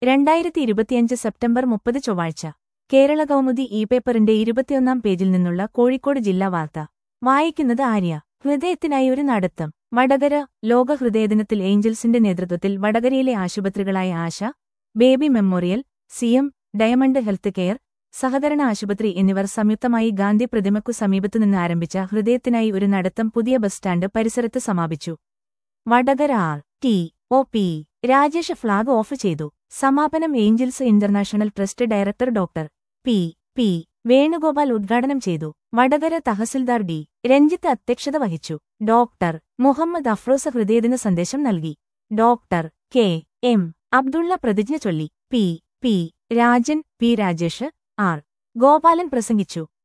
രണ്ടായിരത്തി ഇരുപത്തിയഞ്ച് സെപ്റ്റംബർ മുപ്പത് ചൊവ്വാഴ്ച കേരള കൗമുദി ഇ പേപ്പറിന്റെ ഇരുപത്തിയൊന്നാം പേജിൽ നിന്നുള്ള കോഴിക്കോട് ജില്ലാ വാർത്ത വായിക്കുന്നത് ആര്യ ഹൃദയത്തിനായി ഒരു നടത്തം വടകര ലോക ഹൃദയദിനത്തിൽ ഏഞ്ചൽസിന്റെ നേതൃത്വത്തിൽ വടകരയിലെ ആശുപത്രികളായ Asha baby memorial CM diamond health care സഹകരണ ആശുപത്രി എന്നിവർ സംയുക്തമായി ഗാന്ധി പ്രതിമയ്ക്കു സമീപത്തുനിന്ന് ആരംഭിച്ച ഹൃദയത്തിനായി ഒരു നടത്തം പുതിയ ബസ് സ്റ്റാൻഡ് പരിസരത്ത് സമാപിച്ചു Vadakara R T O P Rajesh flag off ചെയ്തു സമാപനം angels international trust director doctor P P Venugopal ഉദ്ഘാടനം ചെയ്തു വടകര തഹസിൽദാർ ഡി രഞ്ജിത്ത് അധ്യക്ഷത വഹിച്ചു ഡോക്ടർ മുഹമ്മദ് അഫ്രോസ ഹൃദയദിന സന്ദേശം നൽകി ഡോക്ടർ കെ എം അബ്ദുള്ള പ്രതിജ്ഞ ചൊല്ലി P P Rajan P Rajesh R Gopalan പ്രസംഗിച്ചു